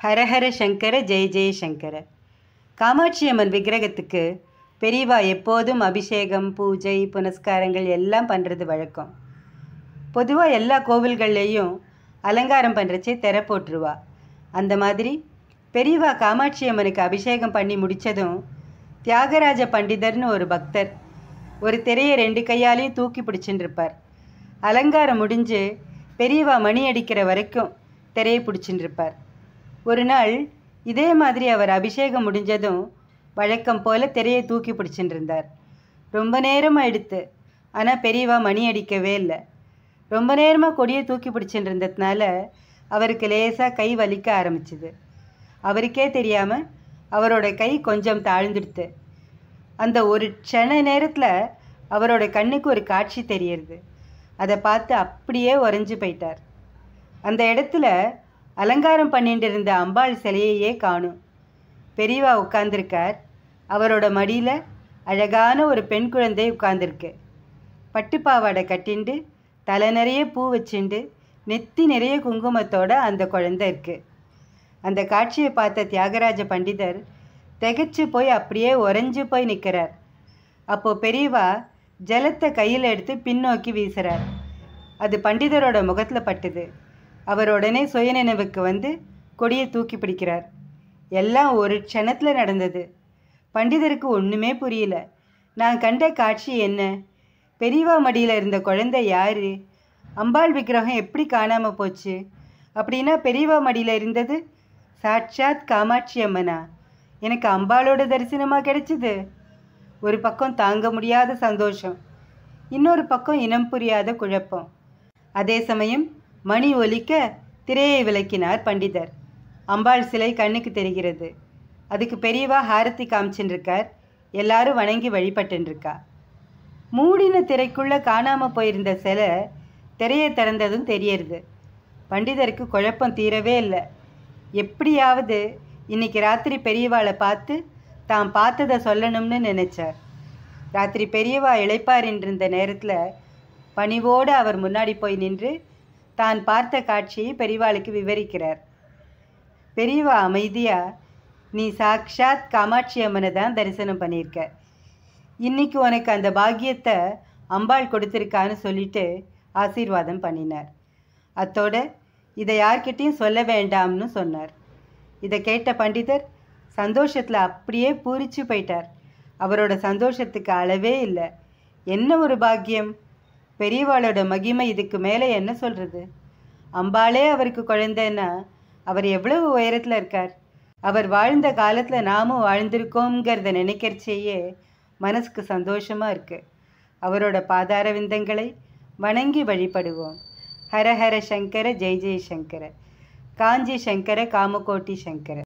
ஹரஹர சங்கர ஜெய ஜெய சங்கர காமாட்சி அம்மன் விக்கிரகத்துக்கு பெரியவா எப்போதும் அபிஷேகம் பூஜை புனஸ்காரங்கள் எல்லாம் பண்ணுறது வழக்கம் பொதுவாக எல்லா கோவில்கள்லேயும் அலங்காரம் பண்ணுறச்சே திரை போட்டுருவா அந்த மாதிரி பெரியவா காமாட்சி அம்மனுக்கு அபிஷேகம் பண்ணி முடித்ததும் தியாகராஜ பண்டிதர்னு ஒரு பக்தர் ஒரு திரையை ரெண்டு கையாலையும் தூக்கி பிடிச்சின்னு இருப்பார் அலங்காரம் முடிஞ்சு பெரியவா மணி அடிக்கிற வரைக்கும் திரையை பிடிச்சின்னு இருப்பார் ஒரு நாள் இதே மாதிரி அவர் அபிஷேகம் முடிஞ்சதும் வழக்கம் போல திரையை தூக்கி பிடிச்சின்னு இருந்தார் ரொம்ப நேரமாக எடுத்து ஆனால் பெரியவா மணி அடிக்கவே இல்லை ரொம்ப நேரமாக கொடியை தூக்கி பிடிச்சின்னு இருந்ததுனால அவருக்கு லேசாக கை வலிக்க ஆரம்பிச்சுது அவருக்கே தெரியாமல் அவரோட கை கொஞ்சம் தாழ்ந்துடுத்து அந்த ஒரு க்ஷண நேரத்தில் அவரோட கண்ணுக்கு ஒரு காட்சி தெரியறது அதை பார்த்து அப்படியே உறைஞ்சு போயிட்டார் அந்த இடத்துல அலங்காரம் பண்ணிட்டு இருந்த அம்பாள் சிலையையே காணும் பெரியவா உட்கார்ந்திருக்கார் அவரோட மடியில் அழகான ஒரு பெண் குழந்தை உட்கார்ந்துருக்கு பட்டுப்பாவாடை கட்டிண்டு தலை நிறைய பூ வச்சுண்டு நெத்தி நிறைய குங்குமத்தோட அந்த குழந்தை இருக்கு அந்த காட்சியை பார்த்த தியாகராஜ பண்டிதர் திகைச்சு போய் அப்படியே உறைஞ்சு போய் நிற்கிறார் அப்போ பெரியவா ஜலத்தை கையில் எடுத்து பின்னோக்கி வீசுறார் அது பண்டிதரோட முகத்தில் பட்டுது அவர் உடனே சுயநினைவுக்கு வந்து கொடியை தூக்கி பிடிக்கிறார் எல்லாம் ஒரு க்ஷணத்தில் நடந்தது பண்டிதருக்கு ஒன்றுமே புரியல நான் கண்ட காட்சி என்ன பெரியவா மடியில் இருந்த குழந்தை யாரு அம்பாள் விக்கிரகம் எப்படி காணாமல் போச்சு அப்படின்னா பெரியவா மடியில் இருந்தது சாட்சாத் காமாட்சி அம்மனா எனக்கு அம்பாளோட தரிசனமாக கிடைச்சிது ஒரு பக்கம் தாங்க முடியாத சந்தோஷம் இன்னொரு பக்கம் இனம் புரியாத குழப்பம் அதே சமயம் மணி ஒலிக்க திரையை விளக்கினார் பண்டிதர் அம்பாள் சிலை கண்ணுக்கு தெரிகிறது அதுக்கு பெரியவா ஹாரத்தி காமிச்சுன்னு இருக்கார் எல்லாரும் வணங்கி வழிபட்டுன்னு இருக்கா மூடின திரைக்குள்ளே காணாமல் போயிருந்த சிலை திரையை திறந்ததும் தெரியறது பண்டிதருக்கு குழப்பம் தீரவே இல்லை எப்படியாவது இன்னைக்கு ராத்திரி பெரியவாளை பார்த்து தாம் பார்த்ததை சொல்லணும்னு நினைச்சார் ராத்திரி பெரியவா இளைப்பாரின் இருந்த நேரத்தில் பணிவோடு அவர் முன்னாடி போய் நின்று தான் பார்த்த காட்சியை பெரியவாளுக்கு விவரிக்கிறார் பெரியவா அமைதியா நீ சாக்ஷாத் காமாட்சி அம்மனை தான் தரிசனம் பண்ணியிருக்க இன்னைக்கு உனக்கு அந்த பாக்கியத்தை அம்பாள் கொடுத்துருக்கான்னு சொல்லிட்டு ஆசீர்வாதம் பண்ணினார் அத்தோட இதை யார்கிட்டையும் சொல்ல வேண்டாம்னு சொன்னார் இதை கேட்ட பண்டிதர் சந்தோஷத்தில் அப்படியே பூரிச்சு போயிட்டார் அவரோட சந்தோஷத்துக்கு அளவே இல்லை என்ன ஒரு பாக்கியம் பெரியவாளோட மகிமை இதுக்கு மேலே என்ன சொல்கிறது அம்பாளே அவருக்கு குழந்தைன்னா அவர் எவ்வளவு உயரத்தில் இருக்கார் அவர் வாழ்ந்த காலத்தில் நாமும் வாழ்ந்திருக்கோங்கிறத நினைக்கிறச்சேயே மனசுக்கு சந்தோஷமாக இருக்குது அவரோட பாதார விந்தங்களை வணங்கி வழிபடுவோம் ஹர ஹர சங்கர ஜெய் ஜெய் சங்கர காஞ்சி சங்கர காமகோட்டி சங்கர